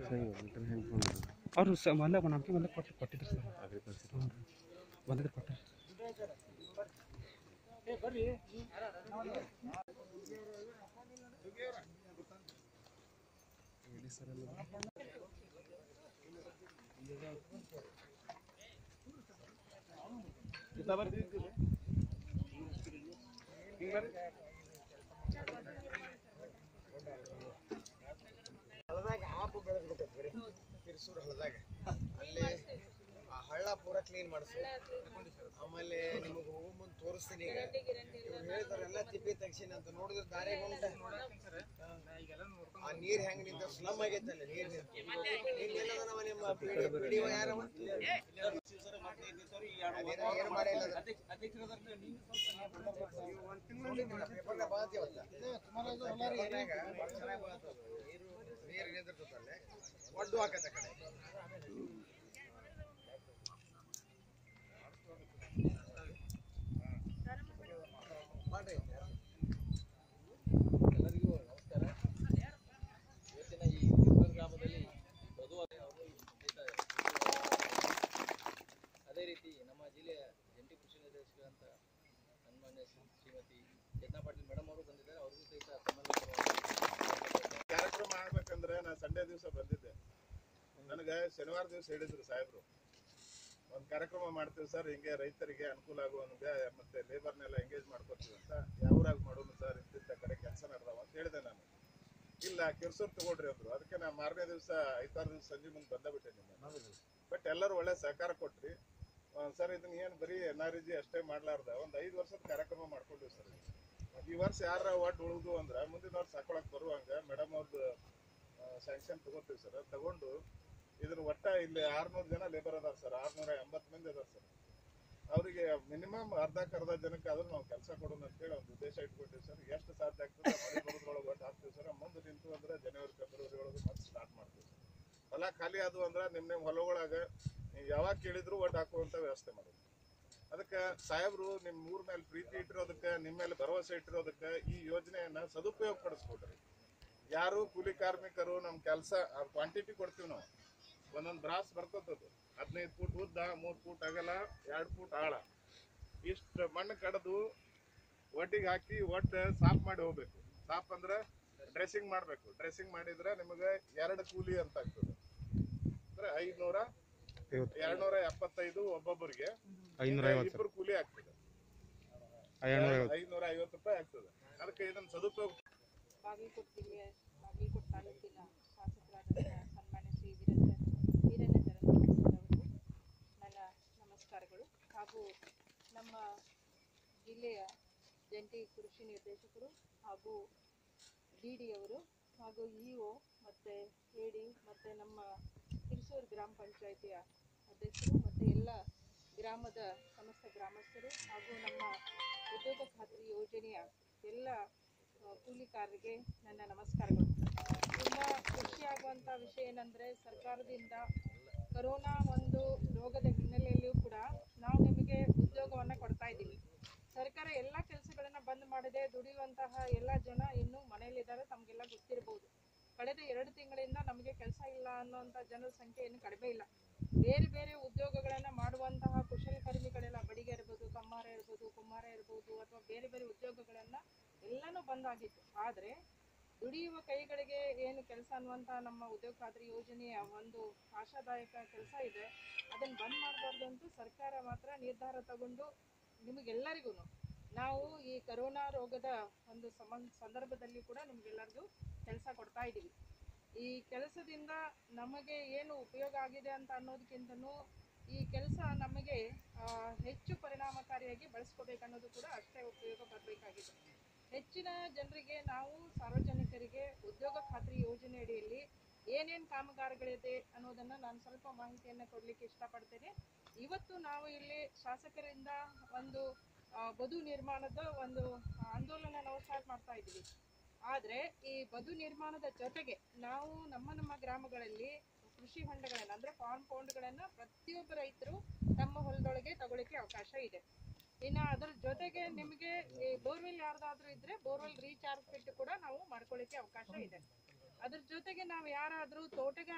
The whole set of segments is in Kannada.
ಹೆಂಗೆ ರಿಟರ್ನ್ ಹೆಂಗೆ ಬಂದ್ರು ಅವರು ಸ ಮೊದಲ ನಮಗೆ ಮೊದಲು ಕೊಟ್ಟು ಕೊಟ್ಟಿದ್ರು ಸರ್ ಅಗ್ರಿಕಲ್ಚರ್ ಹ್ಞೂ ಬಂದಿದ್ದು ಕೊಟ್ಟರು ಹಳ್ಳದಾಗ ಆಪು ಬೆಳೆದ್ಬಿಟ್ಟೈತೆ ಬರೀ ಕಿರ್ಸೂರು ಹಳ್ಳದಾಗ ಅಲ್ಲಿ ಆ ಹಳ್ಳ ಪೂರ ಕ್ಲೀನ್ ಮಾಡಿಸಿ ಆಮೇಲೆ ನಿಮಗೆ ಹೋಗೋ ಮುಂದೆ ತೋರಿಸ್ತೀನಿ ಈಗ ಇವ್ರು ಹೇಳಿದವರೆಲ್ಲ ತಿಪ್ಪಿ ತೆಗ್ಸಿನಿ ಅಂತ ನೋಡಿದ್ರೆ ದಾರಿ ಉಂಟ ಆ ನೀರ್ ಹೆಂಗ್ ನಿಂತ ಸ್ಲಮ್ ಆಗೈತೆ ಅಲ್ಲಿ ನೀರ್ ನೀರ್ ಎಲ್ಲದನವ ನಿಮ್ಮ ಪಿಡಿಒ ಯಾರವ ಅದೇನೋ ಏನು ಮಾಡಿಲ್ಲ ಅದು. ನೋಡಿದ್ನಲ್ಲ, ಪೇಪರ್ನಾಗ ಬಂದೈತಿ ಇವತ್ತ. ಏನಾಗ ಭಾಳ ಚೆನ್ನಾಗ್ ಬಂದೈತೆ ಅದು. ನೀರು ನೀರು ನಿಂದಿರ್ತದಲ್ಲೇ ಒಡ್ಡು ಹಾಕತ್ತೆ ಆ ಕಡೆ ಮಾಡ್ರಿ ಎಲ್ಲರಿಗೂ ನಮಸ್ಕಾರ ಇವತ್ತಿನ ಈ ಕಿರ್ಬರ್ ಗ್ರಾಮದಲ್ಲಿ ವಧುವಾದ ಅವರು ಇದ್ದಾರೆ. ಅದೇ ರೀತಿ ನಮ್ಮ ಜಿಲ್ಲೆಯ ಜಂಟಿ ಕೃಷಿ ನಿರ್ದೇಶಕರಂತ ಸನ್ಮಾನ್ಯ ಶ್ರೀ- ಶ್ರೀಮತಿ ಯತ್ನಾ ಪಾಟೀಲ್ ಮೇಡಮ್ ಅವರು ಬಂದಿದ್ದಾರೆ ಅವ್ರಿಗೂ ಸಹಿತ ತಮ್ಮಲ್ಲಿ ಕಾರ್ಯಕ್ರಮ ಆಗ್ಬೇಕಂದ್ರೆ ನಾ ಸಂಡೇ ದಿವಸ ಬಂದಿದ್ದೆ ನನಗೆ ಶನಿವಾರ ದಿವಸ ಹೇಳಿದ್ರು ಸಾಹೇಬ್ರು ಒಂದು ಕಾರ್ಯಕ್ರಮ ಮಾಡ್ತೀವಿ ಸರ್ ಹಿಂಗೆ ರೈತರಿಗೆ ಅನುಕೂಲ ಆಗುವಂಗೆ ಮತ್ತೆ ಲೇಬರ್ನೆಲ್ಲ ಎಂಗೇಜ್ ಮಾಡ್ಕೊತೀವಿ ಅಂತ ಯಾವ್ರಾಗ ಮಾಡೋಣ ಸರ್ ಇಂತಿಂತ ಕಡೆ ಕೆಲಸ ನಡೆದಾವ ಅಂತ ಹೇಳಿದೆ ನಾನು ಇಲ್ಲ ಕಿರ್ಸೂರ್ ತಗೊಳ್ರಿ ಅಂದ್ರು ಅದಕ್ಕೆ ನಾ ಮಾರನೇ ದಿವಸ ಐತಾರು ದಿವಸ ಸಂಜೆ ಮುಂದೆ ಬಂದ ಬಿಟ್ಟೆ ನಿಮ್ಗೆ ಬಟ್ ಎಲ್ಲರೂ ಒಳ್ಳೆ ಸಹಕಾರ ಕೊಟ್ರಿ ಸರ್ ಇದನ್ನ ಏನು ಬರೀ ಎನ್ ಆರ್ ಜಿ ಅಷ್ಟೇ ಮಾಡ್ಲಾರ್ದ ಒಂದು ಐದು ವರ್ಷದ ಕಾರ್ಯಕ್ರಮ ಮಾಡ್ಕೊಂಡಿವಿ ಸರ್ ಈ ವರ್ಷ ಯಾರ ಒಟ್ಟು ಉಳಿದು ಅಂದ್ರೆ ಮುಂದಿನ ವರ್ಷ ಹಾಕೊಳಕ್ ಬರುವಂಗ ಮೇಡಮ್ ಅವ್ರದ್ದು ಸ್ಯಾಂಕ್ಷನ್ ತಗೋತೀವಿ ಸರ್ ತಗೊಂಡು ಇದ್ರ ಒಟ್ಟ ಇಲ್ಲಿ ಆರ್ನೂರು ಜನ ಲೇಬರ್ ಅದಾರ ಸರ್ ಆರ್ನೂರ ಎಂಬತ್ತು ಮಂದಿ ಅದಾರ ಸರ್ ಅವರಿಗೆ ಮಿನಿಮಮ್ ಅರ್ಧಕ್ಕೆ ಅರ್ಧ ಜನಕ್ಕೆ ಆದ್ರೂ ನಾವು ಕೆಲಸ ಕೊಡೋಣ ಅಂತೇಳಿ ಒಂದು ಉದ್ದೇಶ ಇಟ್ಕೊಂಡಿವಿ ಸರ್ ಎಷ್ಟು ಸಾಧ್ಯ ಆಗ್ತದೆ ಮಳೆ ಬರೋದ್ರೊಳಗೆ ಒಟ್ಟು ಹಾಕ್ತೀವಿ ಸರ್ ಮುಂದೆ ನಿಂತು ಅಂದ್ರೆ ಜನವರಿ ಫೆಬ್ರವರಿ ಒಳಗೆ ಮತ್ತೆ ಸ್ಟಾರ್ಟ್ ಮಾಡ್ತೀವಿ ಸರ್ ಹೊಲ ಖಾಲಿ ಆದವು ಅಂದ್ರೆ ನಿಮ್ಮ ನಿಮ್ಮ ಹೊಲಗಳಾಗ ನೀವು ಯಾವಾಗ ಕೇಳಿದ್ರು ಒಟ್ಟು ಹಾಕುವಂತ ವ್ಯವಸ್ಥೆ ಮಾಡೋದು ಅದಕ್ಕೆ ಸಾಹೇಬ್ರು ನಿಮ್ಮ ಊರ್ ಮೇಲೆ ಪ್ರೀತಿ ಇಟ್ಟಿರೋದಕ್ಕೆ ನಿಮ್ಮ ಮೇಲೆ ಭರವಸೆ ಇಟ್ಟಿರೋದಕ್ಕೆ ಈ ಯೋಜನೆಯನ್ನ ಸದುಪಯೋಗ ಪಡಿಸ್ಕೊಡ್ರಿ ಯಾರು ಕೂಲಿ ಕಾರ್ಮಿಕರು ನಮ್ಮ ಕೆಲಸ ಕ್ವಾಂಟಿಟಿ ಕೊಡ್ತೀವಿ ನಾವು ಒಂದೊಂದು ಬ್ರಾಸ್ ಬರ್ತದದು ಹದಿನೈದು ಫೂಟ್ ಉದ್ದ ಮೂರು ಫೂಟ್ ಅಗಲ ಎರಡು ಫೂಟ್ ಆಳ ಇಷ್ಟು ಮಣ್ಣು ಕಡ್ದು ಒಡ್ಡಿಗೆ ಹಾಕಿ ಒಟ್ಟು ಸಾಫ್ ಮಾಡಿ ಹೋಗ್ಬೇಕು ಸಾಫ್ ಅಂದ್ರೆ ಡ್ರೆಸ್ಸಿಂಗ್ ಮಾಡಬೇಕು ಡ್ರೆಸ್ಸಿಂಗ್ ಮಾಡಿದ್ರೆ ನಿಮಗೆ ಎರಡು ಕೂಲಿ ಅಂತ ಆಗ್ತದೆ ಅಂದ್ರೆ ಐದ್ನೂರ ಎರಡ್ನೂರ ಎಪ್ಪತ್ತೈದು ಒಬ್ಬೊಬ್ಬರಿಗೆ ಐನೂರ ಐವತ್ತು ಇಬ್ಬರು ಕೂಲಿ ಆಗ್ತದೆ ಐನೂರ ಐವತ್ತು ಐನೂರ ಐವತ್ತು ರೂಪಾಯಿ ಆಗ್ತದೆ ಅದಕ್ಕೆ ಇದನ್ನ ಸದುಪಯೋಗ ಬಾಗಲಕೋಟೆ ಜಿಲ್ಲೆಯ ಬಾಗಲಕೋಟೆ ತಾಲೂಕಿನ ಶಾಸಕರಾದಂತಹ ಸನ್ಮಾನ್ಯ ಶ್ರೀ ವೀರೇಂದ್ರ ವೀರೇಂದ್ರ ಚರಂದ್ರ ಸರ್ ಅವರಿಗೆ ನನ್ನ ನಮಸ್ಕಾರಗಳು ಹಾಗೂ ನಮ್ಮ ಜಿಲ್ಲೆಯ ಜಂಟಿ ಕೃಷಿ ನಿರ್ದೇಶಕರು ಹಾಗೂ ಡಿ ಡಿ ಅವರು ಹಾಗೂ ಇ ಒ ಮತ್ತು ಎ ಡಿ ಮತ್ತು ನಮ್ಮ ಹಿರಿಸೂರು ಗ್ರಾಮ ಪಂಚಾಯಿತಿಯ ಅಧ್ಯಕ್ಷರು ಮತ್ತು ಎಲ್ಲ ಗ್ರಾಮದ ಸಮಸ್ತ ಗ್ರಾಮಸ್ಥರು ಹಾಗೂ ನಮ್ಮ ಉದ್ಯೋಗ ಖಾತ್ರಿ ಯೋಜನೆಯ ಎಲ್ಲ ಆ, ಕೂಲಿಕಾರರಿಗೆ ನನ್ನ ನಮಸ್ಕಾರಗಳು ತುಂಬ ಖುಷಿಯಾಗುವಂಥ ವಿಷಯ ಏನಂದರೆ ಸರ್ಕಾರದಿಂದ ಕರೋನಾ ಒಂದು ರೋಗದ ಹಿನ್ನೆಲೆಯಲ್ಲಿಯೂ ಕೂಡ ನಾವು ನಿಮಗೆ ಉದ್ಯೋಗವನ್ನು ಕೊಡ್ತಾ ಇದ್ದೀವಿ ಸರ್ಕಾರ ಎಲ್ಲ ಕೆಲಸಗಳನ್ನು ಬಂದ್ ಮಾಡದೆ ದುಡಿಯುವಂತಹ ಎಲ್ಲ ಜನ ಇನ್ನೂ ಮನೆಯಲ್ಲಿದ್ದಾರೆ ತಮಗೆಲ್ಲ ಗೊತ್ತಿರಬಹುದು ಕಳೆದ ಎರಡು ತಿಂಗಳಿಂದ ನಮಗೆ ಕೆಲಸ ಇಲ್ಲ ಅನ್ನುವಂಥ ಜನರ ಸಂಖ್ಯೆ ಏನು ಕಡಿಮೆ ಇಲ್ಲ ಬೇರೆ ಬೇರೆ ಉದ್ಯೋಗಗಳನ್ನು ಮಾಡುವಂತಹ ಕುಶಲಕರ್ಮಿಗಳೆಲ್ಲ ಬಡಿಗೆ ಇರ್ಬೋದು ಕಮ್ಮಾರ ಇರ್ಬೋದು ಕುಮ್ಮಾರ ಇರ್ಬೋದು ಅಥವಾ ಬೇರೆ ಬೇರೆ ಉದ್ಯೋಗಗಳನ್ನು ಎಲ್ಲನೂ ಬಂದಾಗಿತ್ತು ಆದರೆ ದುಡಿಯುವ ಕೈಗಳಿಗೆ ಏನು ಕೆಲಸ ಅನ್ನುವಂಥ ನಮ್ಮ ಉದ್ಯೋಗ ಖಾತ್ರಿ ಯೋಜನೆಯ ಒಂದು ಆಶಾದಾಯಕ ಕೆಲಸ ಇದೆ ಅದನ್ನು ಬಂದ್ ಮಾಡಬಾರ್ದು ಅಂತ ಸರ್ಕಾರ ಮಾತ್ರ ನಿರ್ಧಾರ ತಗೊಂಡು ನಿಮಗೆಲ್ಲರಿಗೂ ನಾವು ಈ ಕರೋನಾ ರೋಗದ ಒಂದು ಸಂಬಂಧ ಸಂದರ್ಭದಲ್ಲಿ ಕೂಡ ನಿಮಗೆಲ್ಲರಿಗೂ ಕೆಲಸ ಕೊಡ್ತಾ ಇದ್ದೀವಿ ಈ ಕೆಲಸದಿಂದ ನಮಗೆ ಏನು ಉಪಯೋಗ ಆಗಿದೆ ಅಂತ ಅನ್ನೋದಕ್ಕಿಂತನೂ ಈ ಕೆಲಸ ನಮಗೆ ಆ, ಹೆಚ್ಚು ಪರಿಣಾಮಕಾರಿಯಾಗಿ ಬಳಸ್ಕೋಬೇಕನ್ನೋದು ಕೂಡ ಅಷ್ಟೇ ಉಪಯೋಗ ಬರಬೇಕಾಗಿದೆ ಹೆಚ್ಚಿನ ಜನರಿಗೆ ನಾವು ಸಾರ್ವಜನಿಕರಿಗೆ ಉದ್ಯೋಗ ಖಾತ್ರಿ ಯೋಜನೆ ಅಡಿಯಲ್ಲಿ ಏನೇನು ಕಾಮಗಾರಿಗಳಿದೆ ಅನ್ನೋದನ್ನು ನಾನು ಸ್ವಲ್ಪ ಮಾಹಿತಿಯನ್ನು ಕೊಡಲಿಕ್ಕೆ ಇಷ್ಟಪಡ್ತೇನೆ ಇವತ್ತು ನಾವು ಇಲ್ಲಿ ಶಾಸಕರಿಂದ ಒಂದು ಆ, ಬದು ನಿರ್ಮಾಣದ ಒಂದು ಆಂದೋಲನ ನಾವು ಸ್ಟಾರ್ಟ್ ಮಾಡ್ತಾ ಇದ್ದೀವಿ ಆದರೆ ಈ ಬದು ನಿರ್ಮಾಣದ ಜೊತೆಗೆ ನಾವು ನಮ್ಮ ನಮ್ಮ ಗ್ರಾಮಗಳಲ್ಲಿ ಕೃಷಿ ಹೊಂಡಗಳನ್ನು ಅಂದರೆ ಫಾರ್ಮ್ ಪೌಂಡ್ಗಳನ್ನು ಪ್ರತಿಯೊಬ್ಬ ರೈತರು ತಮ್ಮ ಹೊಲದೊಳಗೆ ತಗೊಳ್ಳಿಕ್ಕೆ ಅವಕಾಶ ಇದೆ ಇನ್ನು ಅದರ ಜೊತೆಗೆ ನಿಮಗೆ ಈ ಬೋರ್ವೆಲ್ ಯಾರ್ದಾದ್ರೂ ಇದ್ರೆ ಬೋರ್ವೆಲ್ ರೀಚಾರ್ಜ್ ಬಿಟ್ಟು ಕೂಡ ನಾವು ಮಾಡ್ಕೊಳ್ಳಿಕ್ಕೆ ಅವಕಾಶ ಇದೆ ಅದ್ರ ಜೊತೆಗೆ ನಾವು ಯಾರಾದರೂ ತೋಟಗಾರಿಕೆಗಳ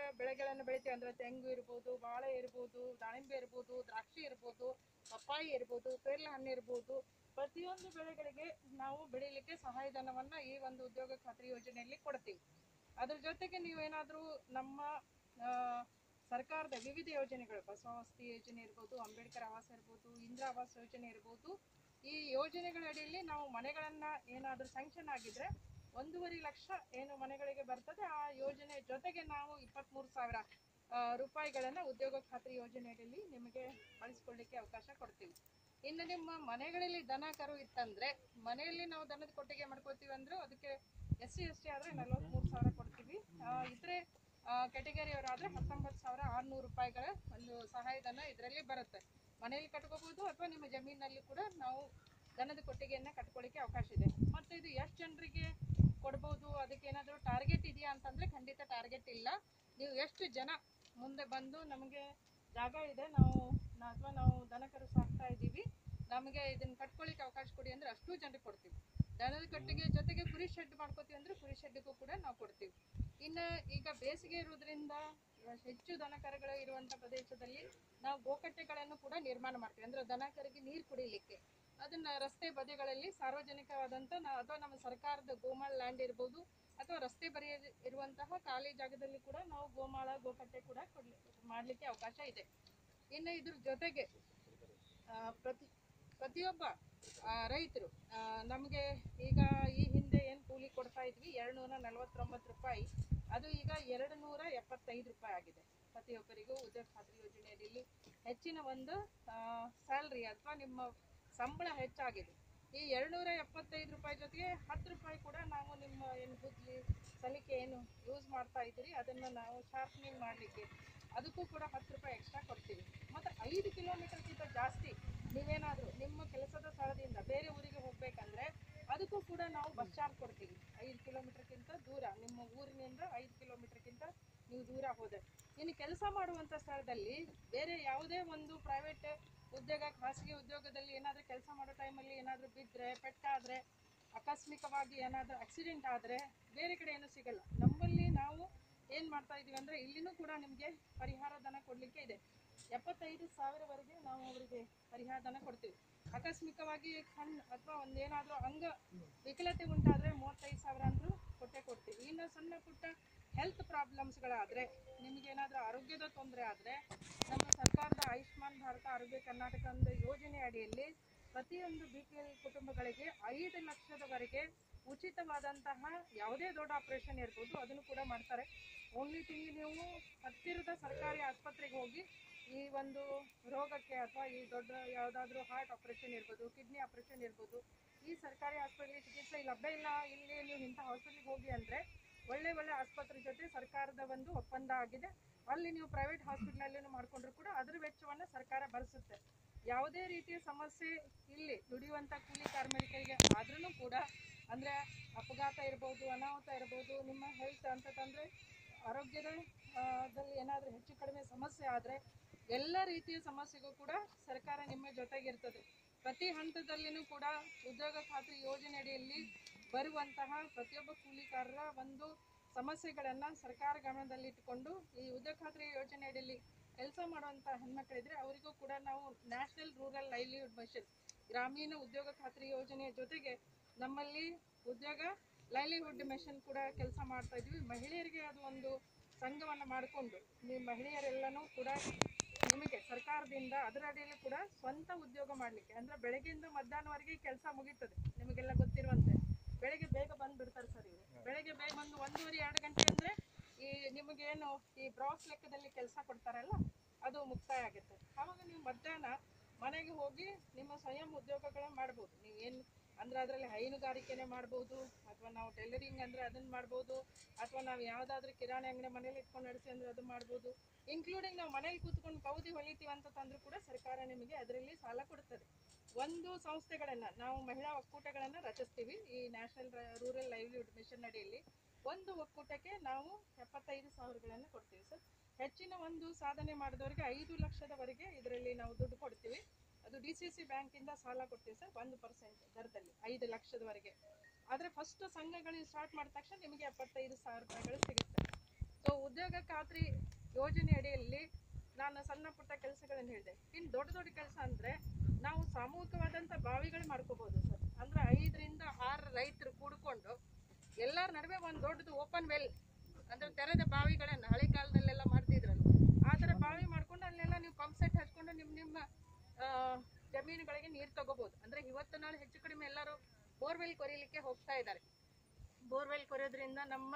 ಬೆಳೆಗಳನ್ನು ಬೆಳಿತೀವಿ ಅಂದ್ರೆ ತೆಂಗು ಇರ್ಬೋದು ಬಾಳೆ ಇರ್ಬೋದು ದಾಳಿಂಬೆ ಇರ್ಬೋದು ದ್ರಾಕ್ಷಿ ಇರ್ಬೋದು ಪಪ್ಪಾಯಿ ಇರ್ಬೋದು ಪೇರ್ಲೆ ಹಣ್ಣು ಇರ್ಬೋದು ಪ್ರತಿಯೊಂದು ಬೆಳೆಗಳಿಗೆ ನಾವು ಬೆಳೀಲಿಕ್ಕೆ ಸಹಾಯಧನವನ್ನ ಈ ಒಂದು ಉದ್ಯೋಗ ಖಾತ್ರಿ ಯೋಜನೆಯಲ್ಲಿ ಕೊಡ್ತೀವಿ ಅದ್ರ ಜೊತೆಗೆ ನೀವೇನಾದ್ರೂ ನಮ್ಮ ಆ, ಸರ್ಕಾರದ ವಿವಿಧ ಯೋಜನೆಗಳು ಬಸವಸ್ತಿ ಯೋಜನೆ ಇರ್ಬೋದು ಅಂಬೇಡ್ಕರ್ ಆವಾಸ ಇರ್ಬೋದು ಇಂದಿರಾ ಆವಾಸ ಯೋಜನೆ ಇರ್ಬೋದು ಈ ಯೋಜನೆಗಳ ಅಡಿಯಲ್ಲಿ ನಾವು ಮನೆಗಳನ್ನ ಏನಾದ್ರೂ ಸ್ಯಾಂಕ್ಷನ್ ಆಗಿದ್ರೆ ಒಂದೂವರೆ ಲಕ್ಷ ಏನು ಮನೆಗಳಿಗೆ ಬರ್ತದೆ ಆ ಯೋಜನೆ ಜೊತೆಗೆ ನಾವು ಇಪ್ಪತ್ತ್ಮೂರು ಸಾವಿರ ಆ, ರೂಪಾಯಿಗಳನ್ನ ಉದ್ಯೋಗ ಖಾತ್ರಿ ಯೋಜನೆಯಲ್ಲಿ ನಿಮಗೆ ಬಳಸ್ಕೊಳ್ಳಿಕ್ಕೆ ಅವಕಾಶ ಕೊಡ್ತೀವಿ ಇನ್ನು ನಿಮ್ಮ ಮನೆಗಳಲ್ಲಿ ದನ ಕರು ಇತ್ತಂದ್ರೆ ಮನೆಯಲ್ಲಿ ನಾವು ದನದ ಕೊಟ್ಟಿಗೆ ಮಾಡ್ಕೊಳ್ತೀವಿ ಅಂದ್ರೆ ಅದಕ್ಕೆ ಎಸ್ ಸಿ ಎಸ್ ಟಿ ಆದ್ರೆ ನಲವತ್ಮೂರು ಸಾವಿರ ಕೊಡ್ತೀವಿ ಆ, ಇತರೆ ಕೆಟಗರಿಯವರಾದ್ರೆ ಹತ್ತೊಂಬತ್ತು ಸಾವಿರ ಆರುನೂರು ರೂಪಾಯಿಗಳ ಒಂದು ಸಹಾಯಧನ ಇದರಲ್ಲಿ ಬರುತ್ತೆ ಮನೆಯಲ್ಲಿ ಕಟ್ಕೋಬಹುದು ಅಥವಾ ನಿಮ್ಮ ಜಮೀನಲ್ಲಿ ಕೂಡ ನಾವು ದನದ ಕೊಟ್ಟಿಗೆಯನ್ನ ಕಟ್ಕೊಳ್ಳಿಕ್ಕೆ ಅವಕಾಶ ಇದೆ ಮತ್ತೆ ಇದು ಎಷ್ಟು ಜನರಿಗೆ ಕೊಡ್ಬೋದು ಅದಕ್ಕೆ ಏನಾದರೂ ಟಾರ್ಗೆಟ್ ಇದೆಯಾ ಅಂತಂದ್ರೆ ಖಂಡಿತ ಟಾರ್ಗೆಟ್ ಇಲ್ಲ ನೀವು ಎಷ್ಟು ಜನ ಮುಂದೆ ಬಂದು ನಮಗೆ ಜಾಗ ಇದೆ ನಾವು ಅಥವಾ ನಾವು ದನಕರು ಸಾಕ್ತಾ ಇದ್ದೀವಿ ನಮಗೆ ಇದನ್ನ ಕಟ್ಕೊಳ್ಳಿಕ್ಕೆ ಅವಕಾಶ ಕೊಡಿ ಅಂದ್ರೆ ಅಷ್ಟು ಜನರಿಗೆ ಕೊಡ್ತೀವಿ ದನದ ಕಟ್ಟಿಗೆ ಜೊತೆಗೆ ಕುರಿ ಶೆಡ್ ಮಾಡ್ಕೋತೀವಿ ಅಂದ್ರೆ ಕುರಿ ಶೆಡ್ಗೂ ಕೂಡ ನಾವು ಕೊಡ್ತೀವಿ ಇನ್ನು ಈಗ ಬೇಸಿಗೆ ಇರೋದ್ರಿಂದ ಹೆಚ್ಚು ದನಕರುಗಳು ಇರುವಂತ ಪ್ರದೇಶದಲ್ಲಿ ನಾವು ಗೋಕಟ್ಟೆಗಳನ್ನು ಕೂಡ ನಿರ್ಮಾಣ ಮಾಡ್ತೀವಿ ಅಂದ್ರೆ ದನಕರಿಗೆ ನೀರು ಕುಡಿಲಿಕ್ಕೆ ಅದನ್ನ ರಸ್ತೆ ಬದಿಗಳಲ್ಲಿ ಸಾರ್ವಜನಿಕವಾದಂತ ನಾ- ಅಥವಾ ನಮ್ಮ ಸರ್ಕಾರದ ಗೋಮಾಳ ಲ್ಯಾಂಡ್ ಇರ್ಬೋದು ಅಥವಾ ರಸ್ತೆ ಬರಿ ಇರುವಂತಹ ಖಾಲಿ ಜಾಗದಲ್ಲಿ ಕೂಡ ನಾವು ಗೋಮಾಳ ಗೋಕಟ್ಟೆ ಕೂಡ ಕೊಡ್ಲಿ ಮಾಡ್ಲಿಕ್ಕೆ ಅವಕಾಶ ಇದೆ ಇನ್ನು ಇದ್ರ ಜೊತೆಗೆ ಆ, ಪ್ರತಿ ಪ್ರತಿಯೊಬ್ಬ ರೈತರು ನಮಗೆ ಈಗ ಈ ಹಿಂದೆ ಏನು ಕೂಲಿ ಕೊಡ್ತಾ ಇದ್ವಿ ಎರಡು ನೂರ ನಲವತ್ತೊಂಬತ್ತು ರೂಪಾಯಿ ಅದು ಈಗ ಎರಡು ನೂರ ಎಪ್ಪತ್ತೈದು ರೂಪಾಯಿ ಆಗಿದೆ ಪ್ರತಿಯೊಬ್ಬರಿಗೂ ಉದ್ಯೋಗ ಖಾತ್ರಿ ಯೋಜನೆಯಲ್ಲಿ ಹೆಚ್ಚಿನ ಒಂದು ಸ್ಯಾಲ್ರಿ ಅಥವಾ ನಿಮ್ಮ ಸಂಬಳ ಹೆಚ್ಚಾಗಿದೆ ಈ ಎರಡುನೂರ ಎಪ್ಪತ್ತೈದು ರೂಪಾಯಿ ಜೊತೆಗೆ ಹತ್ತು ರೂಪಾಯಿ ಕೂಡ ನಾವು ನಿಮ್ಮ ಏನು ಗುದ್ಲಿ ಸಲಿಕೆ ಏನು ಯೂಸ್ ಮಾಡ್ತಾ ಇದ್ದೀರಿ ಅದನ್ನು ನಾವು ಶಾರ್ಪ್ನಿಂಗ್ ಮಾಡಲಿಕ್ಕೆ ಅದಕ್ಕೂ ಕೂಡ ಹತ್ತು ರೂಪಾಯಿ ಎಕ್ಸ್ಟ್ರಾ ಕೊಡ್ತೀವಿ ಮತ್ತು ಐದು ಕಿಲೋಮೀಟರ್ಗಿಂತ ಜಾಸ್ತಿ ನೀವೇನಾದರೂ ನಿಮ್ಮ ಕೆಲಸದ ಸ್ಥಳದಿಂದ ಬೇರೆ ಊರಿಗೆ ಹೋಗ್ಬೇಕಂದ್ರೆ ಅದಕ್ಕೂ ಕೂಡ ನಾವು ಬಸ್ ಚಾರ್ಜ್ ಕೊಡ್ತೀವಿ ಐದು ಕಿಲೋಮೀಟರ್ಗಿಂತ ದೂರ ನಿಮ್ಮ ಊರಿನಿಂದ ಐದು ಕಿಲೋಮೀಟರ್ಗಿಂತ ನೀವು ದೂರ ಹೋದರೆ ಇನ್ನು ಕೆಲಸ ಮಾಡುವಂಥ ಸ್ಥಳದಲ್ಲಿ ಬೇರೆ ಯಾವುದೇ ಒಂದು ಪ್ರೈವೇಟ್ ಉದ್ಯೋಗ ಖಾಸಗಿ ಉದ್ಯೋಗದಲ್ಲಿ ಏನಾದರೂ ಕೆಲಸ ಮಾಡೋ ಟೈಮಲ್ಲಿ ಏನಾದರೂ ಬಿದ್ದರೆ ಪೆಟ್ಟಾದರೆ ಆಕಸ್ಮಿಕವಾಗಿ ಏನಾದರೂ ಆಕ್ಸಿಡೆಂಟ್ ಆದರೆ ಬೇರೆ ಕಡೆ ಏನೂ ಸಿಗಲ್ಲ ನಮ್ಮಲ್ಲಿ ನಾವು ಏನು ಮಾಡ್ತಾ ಇದೀವಿ ಅಂದರೆ ಇಲ್ಲಿನೂ ಕೂಡ ನಿಮಗೆ ಪರಿಹಾರ ಧನ ಕೊಡಲಿಕ್ಕೆ ಇದೆ ಎಪ್ಪತ್ತೈದು ಸಾವಿರವರೆಗೆ ನಾವು ಅವರಿಗೆ ಪರಿಹಾರ ಧನ ಕೊಡ್ತೀವಿ ಆಕಸ್ಮಿಕವಾಗಿ ಕಣ್ಣು ಅಥವಾ ಒಂದೇನಾದರೂ ಅಂಗ ವಿಕಲತೆ ಉಂಟಾದರೆ ಮೂವತ್ತೈದು ಸಾವಿರ ಅಂದರೂ ಕೊಟ್ಟೆ ಕೊಡ್ತೀವಿ ಇನ್ನು ಸಣ್ಣ ಪುಟ್ಟ ಹೆಲ್ತ್ ಪ್ರಾಬ್ಲಮ್ಸ್ಗಳಾದರೆ ನಿಮಗೇನಾದರೂ ಆರೋಗ್ಯದ ತೊಂದರೆ ಆದರೆ ನಮ್ಮ ಸರ್ಕಾರದ ಆಯುಷ್ಮಾನ್ ಭಾರತ ಆರೋಗ್ಯ ಕರ್ನಾಟಕ ಒಂದು ಯೋಜನೆ ಅಡಿಯಲ್ಲಿ ಪ್ರತಿಯೊಂದು ಬಿ ಪಿ ಎಲ್ ಕುಟುಂಬಗಳಿಗೆ ಐದು ಲಕ್ಷದವರೆಗೆ ಉಚಿತವಾದಂತಹ ಯಾವುದೇ ದೊಡ್ಡ ಆಪರೇಷನ್ ಇರ್ಬೋದು ಅದನ್ನು ಕೂಡ ಮಾಡ್ತಾರೆ ಓನ್ಲಿ ತಿಂಗಿ ನೀವು ಹತ್ತಿರದ ಸರ್ಕಾರಿ ಆಸ್ಪತ್ರೆಗೆ ಹೋಗಿ ಈ ಒಂದು ರೋಗಕ್ಕೆ ಅಥವಾ ಈ ದೊಡ್ಡ ಯಾವುದಾದ್ರೂ ಹಾರ್ಟ್ ಆಪರೇಷನ್ ಇರ್ಬೋದು ಕಿಡ್ನಿ ಆಪರೇಷನ್ ಇರ್ಬೋದು ಈ ಸರ್ಕಾರಿ ಆಸ್ಪತ್ರೆಗೆ ಚಿಕಿತ್ಸೆ ಲಭ್ಯ ಇಲ್ಲ ಇಲ್ಲಿ ನೀವು ಇಂಥ ಹಾಸ್ಪಿಟ್ಲಿಗೆ ಹೋಗಿ ಅಂದರೆ ಒಳ್ಳೆ ಒಳ್ಳೆ ಆಸ್ಪತ್ರೆ ಜೊತೆ ಸರ್ಕಾರದ ಒಂದು ಒಪ್ಪಂದ ಆಗಿದೆ ಅಲ್ಲಿ ನೀವು ಪ್ರೈವೇಟ್ ಹಾಸ್ಪಿಟ್ಲಲ್ಲೂ ಮಾಡಿಕೊಂಡ್ರು ಕೂಡ ಅದರ ವೆಚ್ಚವನ್ನು ಸರ್ಕಾರ ಭರಿಸುತ್ತೆ ಯಾವುದೇ ರೀತಿಯ ಸಮಸ್ಯೆ ಇಲ್ಲಿ ದುಡಿಯುವಂಥ ಕೂಲಿ ಕಾರ್ಮಿಕರಿಗೆ ಆದ್ರೂ ಕೂಡ ಅಂದರೆ ಅಪಘಾತ ಇರ್ಬೋದು ಅನಾಹುತ ಇರ್ಬೋದು ನಿಮ್ಮ ಹೆಲ್ತ್ ಅಂತಂದರೆ ಆರೋಗ್ಯದ ಆ, ದಲ್ಲಿ ಏನಾದರೂ ಹೆಚ್ಚು ಕಡಿಮೆ ಸಮಸ್ಯೆ ಆದರೆ ಎಲ್ಲ ರೀತಿಯ ಸಮಸ್ಯೆಗೂ ಕೂಡ ಸರ್ಕಾರ ನಿಮ್ಮ ಜೊತೆಗಿರ್ತದೆ ಪ್ರತಿ ಹಂತದಲ್ಲಿನೂ ಕೂಡ ಉದ್ಯೋಗ ಖಾತ್ರಿ ಯೋಜನೆ ಅಡಿಯಲ್ಲಿ ಬರುವಂತಹ ಪ್ರತಿಯೊಬ್ಬ ಕೂಲಿಕಾರರ ಒಂದು ಸಮಸ್ಯೆಗಳನ್ನು ಸರ್ಕಾರ ಗಮನದಲ್ಲಿಟ್ಟುಕೊಂಡು ಈ ಉದ್ಯೋಗ ಖಾತ್ರಿ ಯೋಜನೆ ಅಡಿಯಲ್ಲಿ ಕೆಲಸ ಮಾಡುವಂಥ ಹೆಣ್ಮಕ್ಳಿದ್ರೆ ಅವರಿಗೂ ಕೂಡ ನಾವು ನ್ಯಾಷನಲ್ ರೂರಲ್ ಲೈವ್ಲಿಹುಡ್ ಮಿಷನ್ ಗ್ರಾಮೀಣ ಉದ್ಯೋಗ ಖಾತ್ರಿ ಯೋಜನೆಯ ಜೊತೆಗೆ ನಮ್ಮಲ್ಲಿ ಉದ್ಯೋಗ ಲೈವ್ಲಿಹುಡ್ ಮಿಷನ್ ಕೂಡ ಕೆಲಸ ಮಾಡ್ತಾ ಇದ್ವಿ ಮಹಿಳೆಯರಿಗೆ ಅದು ಒಂದು ಸಂಘವನ್ನು ಮಾಡಿಕೊಂಡು ನೀವು ಮಹಿಳೆಯರೆಲ್ಲನೂ ಕೂಡ ನಿಮಗೆ ಸರ್ಕಾರದಿಂದ ಅದರ ಅಡಿಯಲ್ಲಿ ಕೂಡ ಸ್ವಂತ ಉದ್ಯೋಗ ಮಾಡಲಿಕ್ಕೆ ಅಂದರೆ ಬೆಳಗ್ಗೆಯಿಂದ ಮಧ್ಯಾಹ್ನವರೆಗೆ ಕೆಲಸ ಮುಗೀತದೆ ನಿಮಗೆಲ್ಲ ಗೊತ್ತಿರುವಂತೆ ಬೆಳಗ್ಗೆ ಬೇಗ ಬಂದು ಬಿಡ್ತಾರೆ ಸರ್ ಇವರು ಬೆಳಗ್ಗೆ ಬೇಗ ಬಂದು ಒಂದೂವರೆ ಎರಡು ಗಂಟೆ ಅಂದರೆ ಈ ನಿಮಗೇನು ಈ ಬ್ರಾಸ್ ಲೆಕ್ಕದಲ್ಲಿ ಕೆಲಸ ಕೊಡ್ತಾರಲ್ಲ ಅದು ಮುಕ್ತಾಯ ಆಗುತ್ತೆ ಆವಾಗ ನೀವು ಮಧ್ಯಾಹ್ನ ಮನೆಗೆ ಹೋಗಿ ನಿಮ್ಮ ಸ್ವಯಂ ಉದ್ಯೋಗಗಳನ್ನ ಮಾಡ್ಬೋದು ನೀವು ಏನು ಅಂದ್ರೆ ಅದರಲ್ಲಿ ಹೈನುಗಾರಿಕೆನೇ ಮಾಡ್ಬೋದು ಅಥವಾ ನಾವು ಟೈಲರಿಂಗ್ ಅಂದರೆ ಅದನ್ನು ಮಾಡ್ಬೋದು ಅಥವಾ ನಾವು ಯಾವುದಾದ್ರೂ ಕಿರಾಣಿ ಅಂಗಡಿ ಮನೇಲಿ ಇಟ್ಕೊಂಡು ನಡೆಸಿ ಅಂದರೆ ಅದು ಮಾಡ್ಬೋದು ಇನ್ಕ್ಲೂಡಿಂಗ್ ನಾವು ಮನೇಲಿ ಕೂತ್ಕೊಂಡು ಕೌದಿ ಹೊಲಿತೀವಿ ಅಂತ ತಂದರೂ ಕೂಡ ಸರ್ಕಾರ ನಿಮಗೆ ಅದರಲ್ಲಿ ಸಾಲ ಕೊಡ್ತದೆ ಒಂದು ಸಂಸ್ಥೆಗಳನ್ನು ನಾವು ಮಹಿಳಾ ಒಕ್ಕೂಟಗಳನ್ನು ರಚಿಸ್ತೀವಿ ಈ ನ್ಯಾಷನಲ್ ರೂರಲ್ ಲೈವ್ಲಿಹುಡ್ ಮಿಷನ್ ಅಡಿಯಲ್ಲಿ ಒಂದು ಒಕ್ಕೂಟಕ್ಕೆ ನಾವು ಎಪ್ಪತ್ತೈದು ಸಾವಿರಗಳನ್ನು ಕೊಡ್ತೀವಿ ಸರ್ ಹೆಚ್ಚಿನ ಒಂದು ಸಾಧನೆ ಮಾಡಿದವರಿಗೆ ಐದು ಲಕ್ಷದವರೆಗೆ ಇದರಲ್ಲಿ ನಾವು ದುಡ್ಡು ಕೊಡ್ತೀವಿ ಅದು ಡಿ ಸಿ ಸಿ ಬ್ಯಾಂಕಿಂದ ಸಾಲ ಕೊಡ್ತೀವಿ ಸರ್ ಒಂದು ಪರ್ಸೆಂಟ್ ದರದಲ್ಲಿ ಐದು ಲಕ್ಷದವರೆಗೆ ಆದರೆ ಫಸ್ಟ್ ಸಂಘಗಳು ಸ್ಟಾರ್ಟ್ ಮಾಡಿದ ತಕ್ಷಣ ನಿಮಗೆ ಎಪ್ಪತ್ತೈದು ಸಾವಿರ ರೂಪಾಯಿಗಳು ಸಿಗುತ್ತೆ ಸೊ ಉದ್ಯೋಗ ಖಾತ್ರಿ ಯೋಜನೆ ಅಡಿಯಲ್ಲಿ ನಾನು ಸಣ್ಣ ಪುಟ್ಟ ಕೆಲಸಗಳನ್ನು ಹೇಳಿದೆ ಇನ್ನು ದೊಡ್ಡ ದೊಡ್ಡ ಕೆಲಸ ಅಂದರೆ ನಾವು ಸಾಮೂಹಿಕವಾದಂಥ ಬಾವಿಗಳು ಮಾಡ್ಕೋಬೋದು ಸರ್ ಅಂದರೆ ಐದರಿಂದ ಆರು ರೈತರು ಕೂಡ್ಕೊಂಡು ಎಲ್ಲರ ನಡುವೆ ಒಂದು ದೊಡ್ಡದು ಓಪನ್ ವೆಲ್ ಅಂದರೆ ತೆರೆದ ಬಾವಿಗಳನ್ನು ಹಳೆ ಕಾಲದಲ್ಲೆಲ್ಲ ಮಾಡ್ತಿದ್ರಲ್ಲ ಆ ಥರ ಬಾವಿ ಮಾಡ್ಕೊಂಡು ಅಲ್ಲೆಲ್ಲ ನೀವು ಪಂಪ್ ಸೆಟ್ ಹಚ್ಕೊಂಡು ನಿಮ್ಮ ನಿಮ್ಮ ಆ, ಜಮೀನುಗಳಿಗೆ ನೀರು ತಗೋಬೋದು ಅಂದರೆ ಇವತ್ತು ನಾಳೆ ಹೆಚ್ಚು ಕಡಿಮೆ ಎಲ್ಲರೂ ಬೋರ್ವೆಲ್ ಕೊರೀಲಿಕ್ಕೆ ಹೋಗ್ತಾ ಇದ್ದಾರೆ ಬೋರ್ವೆಲ್ ಕೊರೆಯೋದ್ರಿಂದ ನಮ್ಮ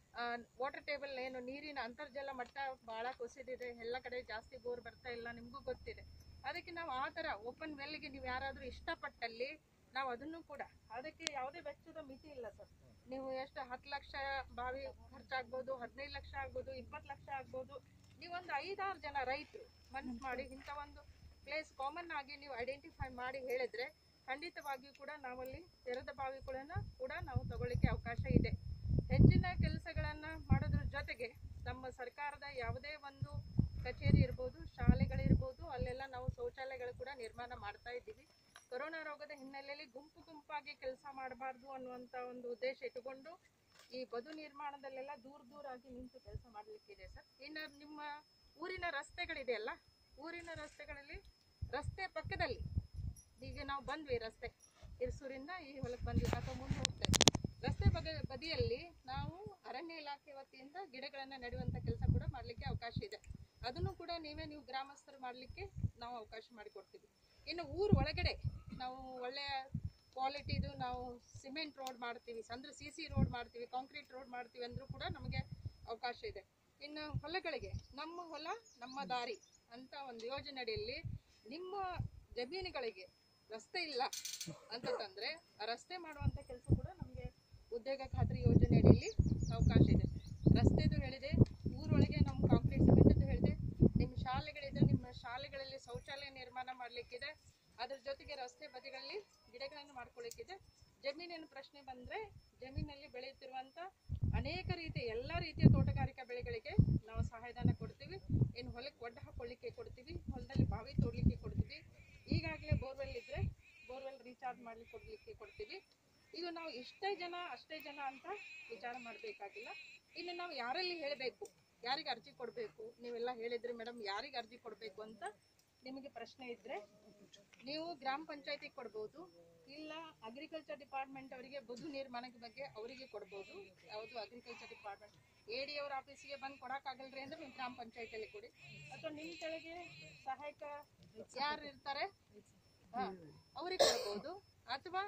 ವಾಟರ್ ಟೇಬಲ್ ಏನು ನೀರಿನ ಅಂತರ್ಜಲ ಮಟ್ಟ ಭಾಳ ಕುಸಿದಿದೆ ಎಲ್ಲ ಕಡೆ ಜಾಸ್ತಿ ಬೋರ್ ಬರ್ತಾ ಇಲ್ಲ ನಿಮಗೂ ಗೊತ್ತಿದೆ ಅದಕ್ಕೆ ನಾವು ಆ ಥರ ಓಪನ್ ವೆಲ್ಗೆ ನೀವು ಯಾರಾದರೂ ಇಷ್ಟಪಟ್ಟಲ್ಲಿ ನಾವು ಅದನ್ನು ಕೂಡ ಅದಕ್ಕೆ ಯಾವುದೇ ವೆಚ್ಚದ ಮಿತಿ ಇಲ್ಲ ಸರ್ ನೀವು ಎಷ್ಟು ಹತ್ತು ಲಕ್ಷ ಬಾವಿ ಖರ್ಚಾಗ್ಬೋದು ಹದಿನೈದು ಲಕ್ಷ ಆಗ್ಬೋದು ಇಪ್ಪತ್ತು ಲಕ್ಷ ಆಗ್ಬೋದು ನೀವೊಂದು ಐದಾರು ಜನ ರೈತರು ಮನ್ಸು ಮಾಡಿ ಇಂಥ ಒಂದು ಪ್ಲೇಸ್ ಕಾಮನ್ ಆಗಿ ನೀವು ಐಡೆಂಟಿಫೈ ಮಾಡಿ ಹೇಳಿದ್ರೆ ಖಂಡಿತವಾಗಿಯೂ ಕೂಡ ನಾವಲ್ಲಿ ತೆರೆದ ಬಾವಿಗಳನ್ನು ಕೂಡ ನಾವು ತಗೊಳ್ಳಿಕ್ಕೆ ಅವಕಾಶ ಇದೆ ಹೆಚ್ಚಿನ ಕೆಲಸಗಳನ್ನ ಮಾಡೋದ್ರ ಜೊತೆಗೆ ನಮ್ಮ ಸರ್ಕಾರದ ಯಾವುದೇ ಒಂದು ಕಚೇರಿ ಇರ್ಬೋದು ಶಾಲೆಗಳಿರ್ಬೋದು ಅಲ್ಲೆಲ್ಲ ನಾವು ಶೌಚಾಲಯಗಳು ಕೂಡ ನಿರ್ಮಾಣ ಮಾಡ್ತಾ ಇದ್ದೀವಿ ಕೊರೋನಾ ರೋಗದ ಹಿನ್ನೆಲೆಯಲ್ಲಿ ಗುಂಪು ಗುಂಪಾಗಿ ಕೆಲಸ ಮಾಡಬಾರ್ದು ಅನ್ನುವಂಥ ಒಂದು ಉದ್ದೇಶ ಇಟ್ಟುಕೊಂಡು ಈ ಬದು ನಿರ್ಮಾಣದಲ್ಲೆಲ್ಲ ದೂರ ದೂರಾಗಿ ನಿಂತು ಕೆಲಸ ಮಾಡಲಿಕ್ಕಿದೆ ಸರ್ ಇನ್ನು ನಿಮ್ಮ ಊರಿನ ರಸ್ತೆಗಳಿದೆಯಲ್ಲ ಊರಿನ ರಸ್ತೆಗಳಲ್ಲಿ ರಸ್ತೆ ಪಕ್ಕದಲ್ಲಿ ಈಗ ನಾವು ಬಂದ್ವಿ ರಸ್ತೆ ಇರ್ಸೂರಿಂದ ಈ ಹೊಲಕ್ಕೆ ಬಂದ್ವಿ ಅಥವಾ ಮುಂದೆ ಹೋಗ್ತಾ ಇದ್ವಿ ರಸ್ತೆ ಬಗ ಬದಿಯಲ್ಲಿ ನಾವು ಅರಣ್ಯ ಇಲಾಖೆ ವತಿಯಿಂದ ಗಿಡಗಳನ್ನು ನೆಡುವಂಥ ಕೆಲಸ ಕೂಡ ಮಾಡಲಿಕ್ಕೆ ಅವಕಾಶ ಇದೆ ಅದನ್ನು ಕೂಡ ನೀವೇ ನೀವು ಗ್ರಾಮಸ್ಥರು ಮಾಡಲಿಕ್ಕೆ ನಾವು ಅವಕಾಶ ಮಾಡಿಕೊಡ್ತೀವಿ ಇನ್ನು ಊರು ಒಳಗಡೆ ನಾವು ಒಳ್ಳೆಯ ಕ್ವಾಲಿಟಿದು ನಾವು ಸಿಮೆಂಟ್ ರೋಡ್ ಮಾಡ್ತೀವಿ ಅಂದ್ರೆ ಸಿ ಸಿ ರೋಡ್ ಮಾಡ್ತೀವಿ ಕಾಂಕ್ರೀಟ್ ರೋಡ್ ಮಾಡ್ತೀವಿ ಅಂದರೂ ಕೂಡ ನಮಗೆ ಅವಕಾಶ ಇದೆ ಇನ್ನು ಹೊಲಗಳಿಗೆ ನಮ್ಮ ಹೊಲ ನಮ್ಮ ದಾರಿ ಅಂತ ಒಂದು ಯೋಜನೆ ಅಡಿಯಲ್ಲಿ ನಿಮ್ಮ ಜಮೀನುಗಳಿಗೆ ರಸ್ತೆ ಇಲ್ಲ ಅಂತಂದ್ರೆ ಆ ರಸ್ತೆ ಮಾಡುವಂಥ ಕೆಲಸ ಕೂಡ ನಮಗೆ ಉದ್ಯೋಗ ಖಾತ್ರಿ ಯೋಜನೆ ಅಡಿಯಲ್ಲಿ ಅವಕಾಶ ಇದೆ ರಸ್ತೆದು ಹೇಳಿದೆ ಊರೊಳಗೆ ನಮ್ಮ ಕಾಂಕ್ರೀಟ್ ಸಿಮೆಂಟದ್ದು ಹೇಳಿದೆ ನಿಮ್ಮ ಶಾಲೆಗಳಿದೆ ನಿಮ್ಮ ಶಾಲೆಗಳಲ್ಲಿ ಶೌಚಾಲಯ ನಿರ್ಮಾಣ ಮಾಡಲಿಕ್ಕಿದೆ ಅದ್ರ ಜೊತೆಗೆ ರಸ್ತೆ ಬದಿಗಳಲ್ಲಿ ಗಿಡಗಳನ್ನು ಮಾಡ್ಕೊಳ್ಳಿಕ್ಕಿದೆ ಜಮೀನಿನ ಪ್ರಶ್ನೆ ಬಂದರೆ ಜಮೀನಲ್ಲಿ ಬೆಳೆಯುತ್ತಿರುವಂಥ ಅನೇಕ ರೀತಿಯ ಎಲ್ಲ ರೀತಿಯ ತೋಟಗಾರಿಕಾ ಬೆಳೆಗಳಿಗೆ ನಾವು ಸಹಾಯಧನ ಕೊಡ್ತೀವಿ ಇನ್ನು ಹೊಲಕ್ಕೆ ಒಡ್ಡ ಹಾಕೊಳ್ಳಿಕ್ಕೆ ಕೊಡ್ತೀವಿ ಹೊಲದಲ್ಲಿ ಬಾವಿ ತೋಡ್ಲಿಕ್ಕೆ ಕೊಡ್ತೀವಿ ಈಗಾಗಲೇ ಬೋರ್ವೆಲ್ ಇದ್ದರೆ ಬೋರ್ವೆಲ್ ರೀಚಾರ್ಜ್ ಮಾಡ್ಲಿಕ್ಕೆ ಕೊಡ್ಲಿಕ್ಕೆ ಕೊಡ್ತೀವಿ ಈಗ ನಾವು ಇಷ್ಟೇ ಜನ ಅಷ್ಟೇ ಜನ ಅಂತ ವಿಚಾರ ಮಾಡಬೇಕಾಗಿಲ್ಲ ಇನ್ನು ನಾವು ಯಾರಲ್ಲಿ ಹೇಳಬೇಕು ಯಾರಿಗೆ ಅರ್ಜಿ ಕೊಡಬೇಕು ನೀವೆಲ್ಲ ಹೇಳಿದ್ರಿ ಮೇಡಮ್ ಯಾರಿಗೆ ಅರ್ಜಿ ಕೊಡಬೇಕು ಅಂತ ನಿಮಗೆ ಪ್ರಶ್ನೆ ಇದ್ದರೆ ನೀವು ಗ್ರಾಮ ಪಂಚಾಯತಿಗೆ ಕೊಡ್ಬೋದು ಇಲ್ಲ ಅಗ್ರಿಕಲ್ಚರ್ ಡಿಪಾರ್ಟ್ಮೆಂಟ್ ಅವರಿಗೆ ಬದು ನಿರ್ಮಾಣದ ಬಗ್ಗೆ ಅವರಿಗೆ ಕೊಡ್ಬೋದು ಯಾವುದು ಅಗ್ರಿಕಲ್ಚರ್ ಡಿಪಾರ್ಟ್ಮೆಂಟ್ ಎ ಡಿ ಅವ್ರ ಆಫೀಸಿಗೆ ಬಂದು ಕೊಡೋಕ್ಕಾಗಲ್ರಿ ಅಂದ್ರೆ ನೀವು ಗ್ರಾಮ ಪಂಚಾಯತಿಯಲ್ಲಿ ಕೊಡಿ ಅಥವಾ ನಿಮ್ಮ ಕೆಳಗೆ ಸಹಾಯಕ ಯಾರು ಇರ್ತಾರೆ ಹಾ, ಅವ್ರಿಗೆ ಕೊಡ್ಬೋದು ಅಥವಾ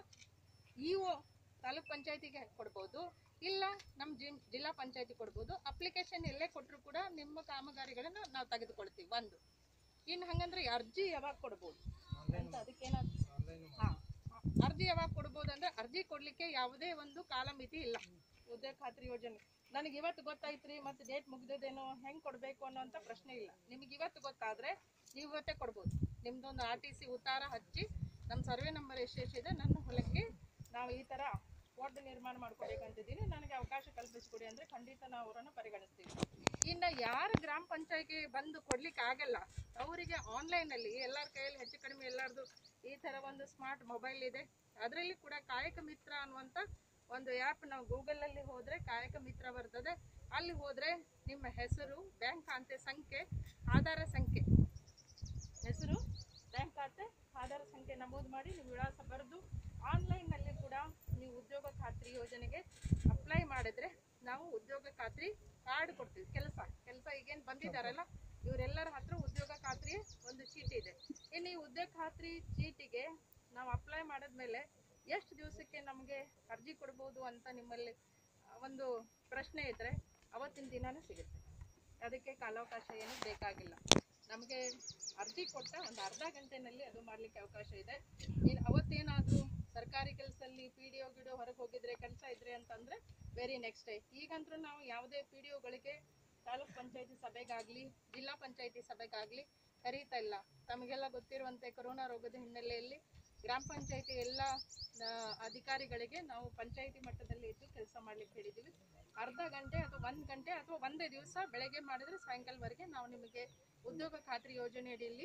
ಇ ಒ ತಾಲೂಕ್ ಪಂಚಾಯತಿಗೆ ಕೊಡ್ಬೋದು ಇಲ್ಲ ನಮ್ಮ ಜಿಮ್ ಜಿಲ್ಲಾ ಪಂಚಾಯತಿ ಕೊಡ್ಬೋದು ಅಪ್ಲಿಕೇಶನ್ ಎಲ್ಲೇ ಕೊಟ್ಟರು ಕೂಡ ನಿಮ್ಮ ಕಾಮಗಾರಿಗಳನ್ನು ನಾವು ತೆಗೆದುಕೊಳ್ತೀವಿ ಒಂದು ಇನ್ನು ಹಂಗಂದ್ರೆ ಅರ್ಜಿ ಯಾವಾಗ ಕೊಡ್ಬೋದು ಅಂತ ಅದಕ್ಕೇನಾದ್ರು ಹಾಂ ಅರ್ಜಿ ಯಾವಾಗ ಕೊಡ್ಬೋದು ಅಂದ್ರೆ ಅರ್ಜಿ ಕೊಡ್ಲಿಕ್ಕೆ ಯಾವುದೇ ಒಂದು ಕಾಲಮಿತಿ ಇಲ್ಲ ಉದ್ಯೋಗ ಖಾತ್ರಿ ಯೋಜನೆ ನನಗೆ ಇವತ್ತು ಗೊತ್ತಾಯ್ತ್ರಿ ಮತ್ತೆ ಡೇಟ್ ಮುಗ್ದದೇನೋ ಹೆಂಗೆ ಕೊಡಬೇಕು ಅನ್ನೋಂಥ ಪ್ರಶ್ನೆ ಇಲ್ಲ ನಿಮಗೆ ಇವತ್ತು ಗೊತ್ತಾದ್ರೆ ನೀವು ಇವತ್ತೇ ಕೊಡ್ಬೋದು ನಿಮ್ದೊಂದು ಆರ್ ಟಿ ಸಿ ಉತ್ತಾರ ಹಚ್ಚಿ ನಮ್ಮ ಸರ್ವೆ ನಂಬರ್ ಎಷ್ಟೆಷ್ಟಿದೆ ನನ್ನ ಹೊಲಕ್ಕೆ ನಾವು ಈ ಥರ ಒಡ್ಡು ನಿರ್ಮಾಣ ಮಾಡ್ಕೋಬೇಕಂತಿದ್ದೀನಿ ನನಗೆ ಅವಕಾಶ ಕಲ್ಪಿಸ್ಕೊಡಿ ಅಂದರೆ ಖಂಡಿತ ನಾವು ಅವರನ್ನು ಪರಿಗಣಿಸ್ತೀವಿ ಇನ್ನು ಯಾರು ಗ್ರಾಮ ಪಂಚಾಯತಿ ಬಂದು ಕೊಡ್ಲಿಕ್ಕೆ ಆಗಲ್ಲ ಅವರಿಗೆ ಆನ್ಲೈನಲ್ಲಿ ಎಲ್ಲರ ಕೈಯಲ್ಲಿ ಹೆಚ್ಚು ಕಡಿಮೆ ಎಲ್ಲರದು ಈ ಥರ ಒಂದು ಸ್ಮಾರ್ಟ್ ಮೊಬೈಲ್ ಇದೆ ಅದರಲ್ಲಿ ಕೂಡ ಕಾಯಕ ಮಿತ್ರ ಅನ್ನುವಂಥ ಒಂದು ಆ್ಯಪ್ ನಾವು ಗೂಗಲಲ್ಲಿ ಹೋದರೆ ಕಾಯಕ ಮಿತ್ರ ಬರ್ತದೆ ಅಲ್ಲಿ ಹೋದರೆ ನಿಮ್ಮ ಹೆಸರು ಬ್ಯಾಂಕ್ ಖಾತೆ ಸಂಖ್ಯೆ ಆಧಾರ ಸಂಖ್ಯೆ ಹೆಸರು ಬ್ಯಾಂಕ್ ಖಾತೆ ಆಧಾರ ಸಂಖ್ಯೆ ನಮೂದು ಮಾಡಿ ನೀವು ವಿಳಾಸ ಬರೆದು ಆನ್ಲೈನ್ನಲ್ಲಿ ಕೂಡ ನೀವು ಉದ್ಯೋಗ ಖಾತ್ರಿ ಯೋಜನೆಗೆ ಅಪ್ಲೈ ಮಾಡಿದ್ರೆ ನಾವು ಉದ್ಯೋಗ ಖಾತ್ರಿ ಕಾರ್ಡ್ ಕೊಡ್ತೀವಿ ಕೆಲಸ ಕೆಲಸ ಈಗೇನು ಬಂದಿದ್ದಾರಲ್ಲ ಇವರೆಲ್ಲರ ಹತ್ರ ಉದ್ಯೋಗ ಖಾತ್ರಿ ಒಂದು ಚೀಟಿ ಇದೆ ಇನ್ನು ಈ ಉದ್ಯೋಗ ಖಾತ್ರಿ ಚೀಟಿಗೆ ನಾವು ಅಪ್ಲೈ ಮಾಡಿದ್ಮೇಲೆ ಎಷ್ಟು ದಿವಸಕ್ಕೆ ನಮಗೆ ಅರ್ಜಿ ಕೊಡ್ಬೋದು ಅಂತ ನಿಮ್ಮಲ್ಲಿ ಆ, ಒಂದು ಪ್ರಶ್ನೆ ಇದ್ದರೆ ಅವತ್ತಿನ ದಿನಾನೇ ಸಿಗುತ್ತೆ ಅದಕ್ಕೆ ಕಾಲಾವಕಾಶ ಏನು ಬೇಕಾಗಿಲ್ಲ ನಮಗೆ ಅರ್ಜಿ ಕೊಟ್ಟ ಒಂದು ಅರ್ಧ ಗಂಟೆನಲ್ಲಿ ಅದು ಮಾಡಲಿಕ್ಕೆ ಅವಕಾಶ ಇದೆ ಇನ್ನು ಅವತ್ತೇನಾದರೂ ಸರ್ಕಾರಿ ಕೆಲಸದಲ್ಲಿ ಪಿ ಡಿ ಒ ಗಿಡೋ ಹೊರಗೆ ಹೋಗಿದ್ರೆ ಕೆಲಸ ಇದ್ರೆ ಅಂತಂದರೆ ವೆರಿ ನೆಕ್ಸ್ಟ್ ಡೇ ಈಗಂತೂ ನಾವು ಯಾವುದೇ ಪಿ ಡಿ ಒಗಳಿಗೆ ತಾಲೂಕ್ ಪಂಚಾಯತಿ ಸಭೆಗಾಗಲಿ ಜಿಲ್ಲಾ ಪಂಚಾಯತಿ ಸಭೆಗಾಗಲಿ ಕರೀತಾ ಇಲ್ಲ ತಮಗೆಲ್ಲ ಗೊತ್ತಿರುವಂತೆ ಕೊರೋನಾ ರೋಗದ ಹಿನ್ನೆಲೆಯಲ್ಲಿ ಗ್ರಾಮ ಪಂಚಾಯತಿ ಎಲ್ಲ ಆ, ಅಧಿಕಾರಿಗಳಿಗೆ ನಾವು ಪಂಚಾಯತಿ ಮಟ್ಟದಲ್ಲಿ ಇದ್ದು ಕೆಲಸ ಮಾಡ್ಲಿಕ್ಕೆ ಹೇಳಿದ್ದೀವಿ ಅರ್ಧ ಗಂಟೆ ಅಥವಾ ಒಂದು ಗಂಟೆ ಅಥವಾ ಒಂದೇ ದಿವಸ ಬೆಳಗ್ಗೆ ಮಾಡಿದ್ರೆ ಸಾಯಂಕಾಲವರೆಗೆ ನಾವು ನಿಮಗೆ ಉದ್ಯೋಗ ಖಾತ್ರಿ ಯೋಜನೆ ಅಡಿಯಲ್ಲಿ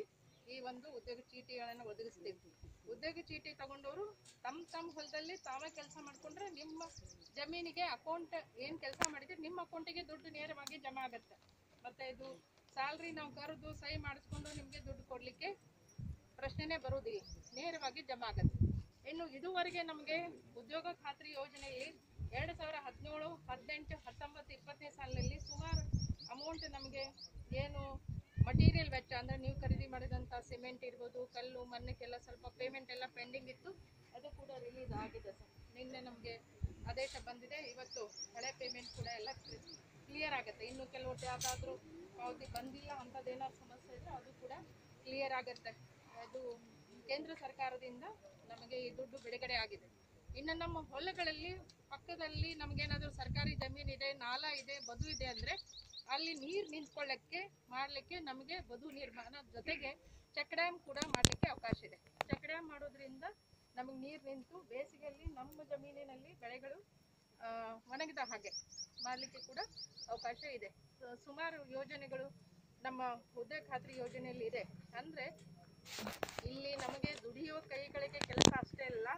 ಈ ಒಂದು ಉದ್ಯೋಗ ಚೀಟಿಗಳನ್ನು ಒದಗಿಸ್ತೀವಿ ಉದ್ಯೋಗ ಚೀಟಿ ತಗೊಂಡವರು ತಮ್ಮ ತಮ್ಮ ಹೊಲದಲ್ಲಿ ತಾವೇ ಕೆಲಸ ಮಾಡಿಕೊಂಡ್ರೆ ನಿಮ್ಮ ಜಮೀನಿಗೆ ಅಕೌಂಟ್ ಏನು ಕೆಲಸ ಮಾಡಿದ್ರೆ ನಿಮ್ಮ ಅಕೌಂಟಿಗೆ ದುಡ್ಡು ನೇರವಾಗಿ ಜಮಾ ಆಗುತ್ತೆ ಮತ್ತೆ ಇದು ಸ್ಯಾಲ್ರಿ ನಾವು ಕರೆದು ಸಹಿ ಮಾಡಿಸ್ಕೊಂಡು ನಿಮಗೆ ದುಡ್ಡು ಕೊಡಲಿಕ್ಕೆ ಪ್ರಶ್ನೆನೇ ಬರುವುದಿಲ್ಲ ನೇರವಾಗಿ ಜಮಾ ಆಗುತ್ತೆ ಇನ್ನು ಇದುವರೆಗೆ ನಮಗೆ ಉದ್ಯೋಗ ಖಾತ್ರಿ ಯೋಜನೆಯಲ್ಲಿ ಎರಡು ಸಾವಿರ ಹದಿನೇಳು ಹದಿನೆಂಟು ಹತ್ತೊಂಬತ್ತು ಇಪ್ಪತ್ತನೇ ಸಾಲಿನಲ್ಲಿ ಸುಮಾರು ಅಮೌಂಟ್ ನಮಗೆ ಏನು ಮಟೀರಿಯಲ್ ವೆಚ್ಚ ಅಂದರೆ ನೀವು ಖರೀದಿ ಮಾಡಿದಂಥ ಸಿಮೆಂಟ್ ಇರ್ಬೋದು ಕಲ್ಲು ಮಣ್ಣಕ್ಕೆಲ್ಲ ಸ್ವಲ್ಪ ಪೇಮೆಂಟ್ ಎಲ್ಲ ಪೆಂಡಿಂಗ್ ಇತ್ತು ಅದು ಕೂಡ ರಿಲೀಸ್ ಆಗಿದೆ ಸರ್ ನಿನ್ನೆ ನಮಗೆ ಆದೇಶ ಬಂದಿದೆ ಇವತ್ತು ಹಳೆ ಪೇಮೆಂಟ್ ಕೂಡ ಎಲ್ಲ ಕ್ಲಿಯರ್ ಆಗುತ್ತೆ ಇನ್ನು ಕೆಲವು ಯಾವುದಾದ್ರೂ ಪಾವತಿ ಬಂದಿಲ್ಲ ಅಂಥದ್ದೇನಾದ್ರು ಸಮಸ್ಯೆ ಇದ್ದರೆ ಅದು ಕೂಡ ಕ್ಲಿಯರ್ ಆಗುತ್ತೆ ಅದು ಕೇಂದ್ರ ಸರ್ಕಾರದಿಂದ ನಮಗೆ ಈ ದುಡ್ಡು ಬಿಡುಗಡೆ ಆಗಿದೆ ಇನ್ನು ನಮ್ಮ ಹೊಲಗಳಲ್ಲಿ ಪಕ್ಕದಲ್ಲಿ ನಮಗೇನಾದರೂ ಸರ್ಕಾರಿ ಜಮೀನು ಇದೆ ನಾಲ ಇದೆ ಬದು ಇದೆ ಅಂದರೆ ಅಲ್ಲಿ ನೀರು ನಿಂತ್ಕೊಳ್ಳಕ್ಕೆ ಮಾಡಲಿಕ್ಕೆ ನಮಗೆ ಬದು ನಿರ್ಮಾಣ ಜೊತೆಗೆ ಚೆಕ್ ಡ್ಯಾಮ್ ಕೂಡ ಮಾಡಲಿಕ್ಕೆ ಅವಕಾಶ ಇದೆ ಚೆಕ್ ಡ್ಯಾಮ್ ಮಾಡೋದ್ರಿಂದ ನಮಗೆ ನೀರು ನಿಂತು ಬೇಸಿಗೆಯಲ್ಲಿ ನಮ್ಮ ಜಮೀನಿನಲ್ಲಿ ಬೆಳೆಗಳು ಆ, ಒಣಗಿದ ಹಾಗೆ ಮಾಡಲಿಕ್ಕೆ ಕೂಡ ಅವಕಾಶ ಇದೆ ಸೊ, ಸುಮಾರು ಯೋಜನೆಗಳು ನಮ್ಮ ಉದ್ಯೋಗ ಖಾತ್ರಿ ಯೋಜನೆಯಲ್ಲಿ ಇದೆ ಅಂದರೆ ಇಲ್ಲಿ ನಮಗೆ ದುಡಿಯುವ ಕೈಗಳಿಗೆ ಕೆಲಸ ಅಷ್ಟೇ ಅಲ್ಲ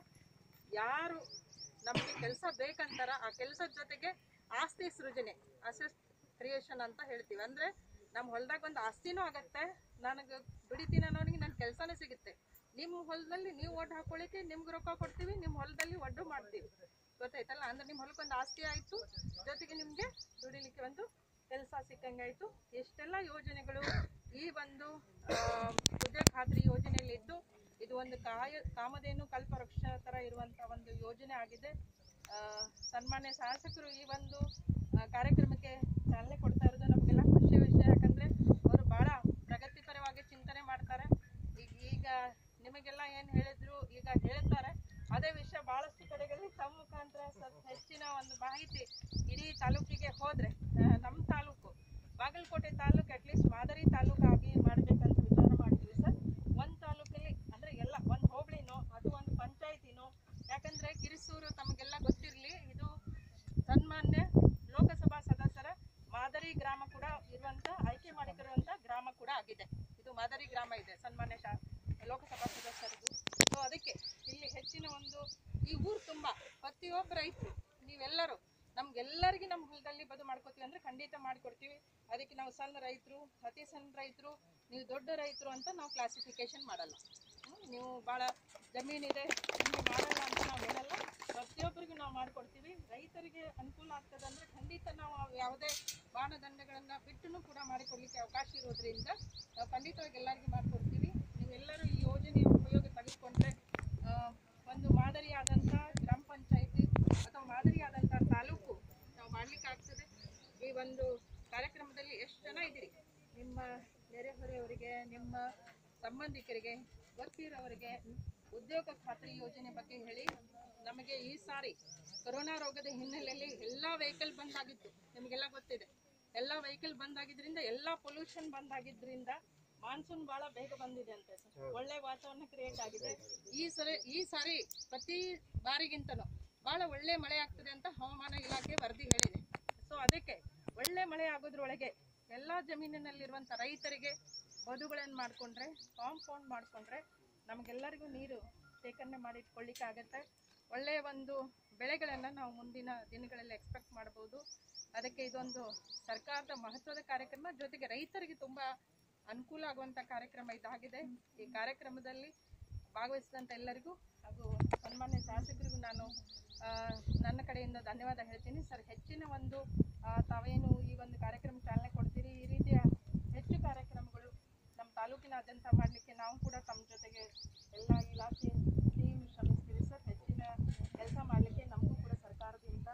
ಯಾರು ನಮಗೆ ಕೆಲಸ ಬೇಕಂತಾರ ಆ ಕೆಲಸದ ಜೊತೆಗೆ ಆಸ್ತಿ ಸೃಜನೆ ಅಸೆಸ್ ಕ್ರಿಯೇಷನ್ ಅಂತ ಹೇಳ್ತೀವಿ ಅಂದರೆ ನಮ್ಮ ಹೊಲದಾಗ ಒಂದು ಆಸ್ತಿನೂ ಆಗತ್ತೆ ನನಗೆ ದುಡಿತೀನಿ ಅನ್ನೋನಿಗೆ ನನ್ನ ಕೆಲಸನೇ ಸಿಗುತ್ತೆ ನಿಮ್ಮ ಹೊಲದಲ್ಲಿ ನೀವು ಒಡ್ಡು ಹಾಕೊಳ್ಳಿಕ್ಕೆ ನಿಮ್ಗೆ ರೊಕ್ಕ ಕೊಡ್ತೀವಿ ನಿಮ್ಮ ಹೊಲದಲ್ಲಿ ಒಡ್ಡು ಮಾಡ್ತೀವಿ ಗೊತ್ತಾಯ್ತಲ್ಲ ಅಂದ್ರೆ ನಿಮ್ಮ ಹೊಲಕ್ಕೆ ಒಂದು ಆಸ್ತಿ ಆಯಿತು ಜೊತೆಗೆ ನಿಮಗೆ ದುಡಿಲಿಕ್ಕೆ ಒಂದು ಕೆಲಸ ಸಿಕ್ಕಂಗಾಯಿತು ಎಷ್ಟೆಲ್ಲ ಯೋಜನೆಗಳು ಈ ಒಂದು ಆ, ಉದ್ಯೋಗ ಖಾತ್ರಿ ಯೋಜನೆಯಲ್ಲಿ ಇದ್ದು ಇದು ಒಂದು ಕಾಯ ಕಾಮಧೇನು ಕಲ್ಪವೃಕ್ಷ ಥರ ಇರುವಂಥ ಒಂದು ಯೋಜನೆ ಆಗಿದೆ ಆ, ಸನ್ಮಾನ್ಯ ಶಾಸಕರು ಈ ಒಂದು ಆ, ಕಾರ್ಯಕ್ರಮಕ್ಕೆ ಚಾಲನೆ ಕೊಡ್ತಾ ಇರೋದು ನಮಗೆಲ್ಲ ಖುಷಿ ವಿಷಯ ಯಾಕಂದರೆ ಅವರು ಭಾಳ ಪ್ರಗತಿಪರವಾಗಿ ಚಿಂತನೆ ಮಾಡ್ತಾರೆ ಈಗ ಈಗ ನಿಮಗೆಲ್ಲ ಏನು ಹೇಳಿದ್ರು ಈಗ ಹೇಳ್ತಾರೆ ಅದೇ ವಿಷಯ ಭಾಳಷ್ಟು ಕಡೆಗಳಲ್ಲಿ ತಮ್ಮ ಮುಖಾಂತರ ಸ್ವಲ್ಪ ಹೆಚ್ಚಿನ ಒಂದು ಮಾಹಿತಿ ಇಡೀ ತಾಲೂಕಿಗೆ ಹೋದರೆ ನಮ್ಮ ತಾಲೂಕು ಬಾಗಲಕೋಟೆ ತಾಲೂಕು ಅಟ್ಲೀಸ್ಟ್ ಮಾದರಿ ತಾಲೂಕಾಗಿ ಮಾಡಬೇಕಂತ ವಿಚಾರ ಮಾಡಿದ್ವಿ ಸರ್ ಒಂದು ತಾಲೂಕಲ್ಲಿ ಅಂದರೆ ಎಲ್ಲ ಒಂದು ಹೋಬಳಿನೋ ಅದು ಒಂದು ಪಂಚಾಯತಿನೋ ಯಾಕಂದರೆ ಕಿರಿಸೂರು ತಮಗೆಲ್ಲ ಗೊತ್ತಿರಲಿ ಇದು ಸನ್ಮಾನ್ಯ ಲೋಕಸಭಾ ಸದಸ್ಯರ ಮಾದರಿ ಗ್ರಾಮ ಕೂಡ ಇರುವಂಥ ಆಯ್ಕೆ ಮಾಡಿರುವಂಥ ಗ್ರಾಮ ಕೂಡ ಆಗಿದೆ ಇದು ಮಾದರಿ ಗ್ರಾಮ ಇದೆ ಸನ್ಮಾನ್ಯ ಶಾ ಲೋಕಸಭಾ ಸದಸ್ಯರದು ಸೊ ಅದಕ್ಕೆ ಇಲ್ಲಿ ಹೆಚ್ಚಿನ ಒಂದು ಈ ಊರು ತುಂಬ ಪ್ರತಿಯೊಬ್ಬ ರೈತರು ನೀವೆಲ್ಲರೂ ನಮ್ಗೆಲ್ಲರಿಗೂ ನಮ್ಮ ಹೊಲದಲ್ಲಿ ಬದು ಮಾಡ್ಕೋತೀವಿ ಅಂದರೆ ಖಂಡಿತ ಮಾಡಿಕೊಡ್ತೀವಿ ಅದಕ್ಕೆ ನಾವು ಸಣ್ಣ ರೈತರು ಅತಿ ಸಣ್ಣ ರೈತರು ನೀವು ದೊಡ್ಡ ರೈತರು ಅಂತ ನಾವು ಕ್ಲಾಸಿಫಿಕೇಶನ್ ಮಾಡಲ್ಲ ಹ್ಮ್, ನೀವು ಭಾಳ ಜಮೀನಿದೆ ನಿಮಗೆ ಮಾಡಲ್ಲ ಅಂತ ನಾವು ಹೇಳಲ್ಲ ಪ್ರತಿಯೊಬ್ಬರಿಗೂ ನಾವು ಮಾಡಿಕೊಡ್ತೀವಿ ರೈತರಿಗೆ ಅನುಕೂಲ ಆಗ್ತದೆ ಅಂದರೆ ಖಂಡಿತ ನಾವು ಅವು ಯಾವುದೇ ಮಾನದಂಡಗಳನ್ನು ಬಿಟ್ಟು ಕೂಡ ಮಾಡಿಕೊಡ್ಲಿಕ್ಕೆ ಅವಕಾಶ ಇರೋದ್ರಿಂದ ನಾವು ಖಂಡಿತವಾಗಿ ಎಲ್ಲರಿಗೂ ಮಾಡಿಕೊಡ್ತೀವಿ ನೀವೆಲ್ಲರೂ ಈ ಯೋಜನೆಯ ಉಪಯೋಗ ತೆಗೆದುಕೊಂಡ್ರೆ ಆ, ಒಂದು ಮಾದರಿಯಾದಂಥ ಗ್ರಾಮ ಪಂಚಾಯಿತಿ ಅಥವಾ ಮಾದರಿಯಾದಂಥ ತಾಲೂಕು ನಾವು ಮಾಡ್ಲಿಕ್ಕಾಗ್ತದೆ ಈ ಒಂದು ಕಾರ್ಯಕ್ರಮದಲ್ಲಿ ಎಷ್ಟು ಜನ ಇದ್ದೀರಿ ನಿಮ್ಮ ನೆರೆಹೊರೆಯವರಿಗೆ ನಿಮ್ಮ ಸಂಬಂಧಿಕರಿಗೆ ಗೊತ್ತಿರೋರಿಗೆ ಉದ್ಯೋಗ ಖಾತ್ರಿ ಯೋಜನೆ ಬಗ್ಗೆ ಹೇಳಿ ನಮಗೆ ಈ ಸಾರಿ ಕೊರೋನಾ ರೋಗದ ಹಿನ್ನೆಲೆಯಲ್ಲಿ ಎಲ್ಲ ವೆಹಿಕಲ್ ಬಂದಾಗಿತ್ತು ನಿಮಗೆಲ್ಲ ಗೊತ್ತಿದೆ ಎಲ್ಲ ವೆಹಿಕಲ್ ಬಂದಾಗಿದ್ರಿಂದ ಎಲ್ಲ ಪೊಲ್ಯೂಷನ್ ಬಂದಾಗಿದ್ರಿಂದ ಮಾನ್ಸೂನ್ ಬಹಳ ಬೇಗ ಬಂದಿದೆ ಅಂತೆ ಸರ್ ಒಳ್ಳೆ ವಾತಾವರಣ ಕ್ರಿಯೇಟ್ ಆಗಿದೆ ಈ ಸರಿ ಈ ಸಾರಿ ಪ್ರತಿ ಬಾರಿಗಿಂತನೂ ಬಹಳ ಒಳ್ಳೆ ಮಳೆ ಆಗ್ತದೆ ಅಂತ ಹವಾಮಾನ ಇಲಾಖೆ ವರದಿ ಹೇಳಿದೆ ಸೊ ಅದಕ್ಕೆ ಒಳ್ಳೆ ಮಳೆ ಆಗೋದ್ರೊಳಗೆ ಎಲ್ಲ ಜಮೀನಿನಲ್ಲಿರುವಂಥ ರೈತರಿಗೆ ಬದುಗಳನ್ನು ಮಾಡಿಕೊಂಡ್ರೆ ಕಾಂಪೌಂಡ್ ಮಾಡಿಕೊಂಡ್ರೆ ನಮಗೆಲ್ಲರಿಗೂ ನೀರು ಶೇಖರಣೆ ಮಾಡಿಟ್ಕೊಳ್ಳಿಕ್ಕೆ ಆಗತ್ತೆ ಒಳ್ಳೆಯ ಒಂದು ಬೆಳೆಗಳನ್ನು ನಾವು ಮುಂದಿನ ದಿನಗಳಲ್ಲಿ ಎಕ್ಸ್ಪೆಕ್ಟ್ ಮಾಡ್ಬೋದು ಅದಕ್ಕೆ ಇದೊಂದು ಸರ್ಕಾರದ ಮಹತ್ವದ ಕಾರ್ಯಕ್ರಮ ಜೊತೆಗೆ ರೈತರಿಗೆ ತುಂಬ ಅನುಕೂಲ ಆಗುವಂಥ ಕಾರ್ಯಕ್ರಮ ಇದಾಗಿದೆ ಈ ಕಾರ್ಯಕ್ರಮದಲ್ಲಿ ಭಾಗವಹಿಸಿದಂಥ ಎಲ್ಲರಿಗೂ ಹಾಗೂ ಸನ್ಮಾನ್ಯ ಶಾಸಕರಿಗೂ ನಾನು ಆ, ನನ್ನ ಕಡೆಯಿಂದ ಧನ್ಯವಾದ ಹೇಳ್ತೀನಿ ಸರ್ ಹೆಚ್ಚಿನ ಒಂದು ಆ, ತಾವೇನು ಈ ಒಂದು ಕಾರ್ಯಕ್ರಮ ಚಾಲನೆ ಕೊಡ್ತೀರಿ ಈ ರೀತಿಯ ಹೆಚ್ಚು ಕಾರ್ಯಕ್ರಮಗಳು ನಮ್ಮ ತಾಲೂಕಿನಾದ್ಯಂತ ಮಾಡಲಿಕ್ಕೆ ನಾವು ಕೂಡ ತಮ್ಮ ಜೊತೆಗೆ ಎಲ್ಲ ಇಲಾಖೆ ಟೀಮ್ ಶ್ರಮಿಸ್ತೀವಿ ಸರ್ ಹೆಚ್ಚಿನ ಕೆಲಸ ಮಾಡಲಿಕ್ಕೆ ನಮಗೂ ಕೂಡ ಸರ್ಕಾರದಿಂದ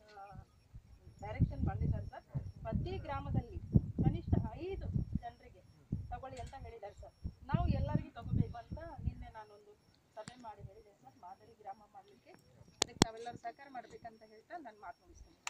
ಡೈರೆಕ್ಷನ್ ಬಂದಿದ್ದಾರೆ ಸರ್ ಪ್ರತಿ ಗ್ರಾಮದಲ್ಲಿ ಕನಿಷ್ಠ ಐದು ಜನರಿಗೆ ತಗೊಳ್ಳಿ ಅಂತ ಹೇಳಿದ್ದಾರೆ ಸರ್ ನಾವು ಎಲ್ಲರಿಗೂ ತಗೋಬೇಕು ಅಂತ ನಿನ್ನೆ ನಾನೊಂದು ಸಭೆ ಮಾಡಿ ಹೇಳಿದೆ ಸರ್ ಮಾದರಿ ಗ್ರಾಮ ಮಾಡಲಿಕ್ಕೆ ಅದಕ್ಕೆ ತಾವೆಲ್ಲರೂ ಸಹಕಾರ ಮಾಡಬೇಕಂತ ಹೇಳ್ತಾ ನಾನು ಮಾತು ಮುಗಿಸ್ತೀನಿ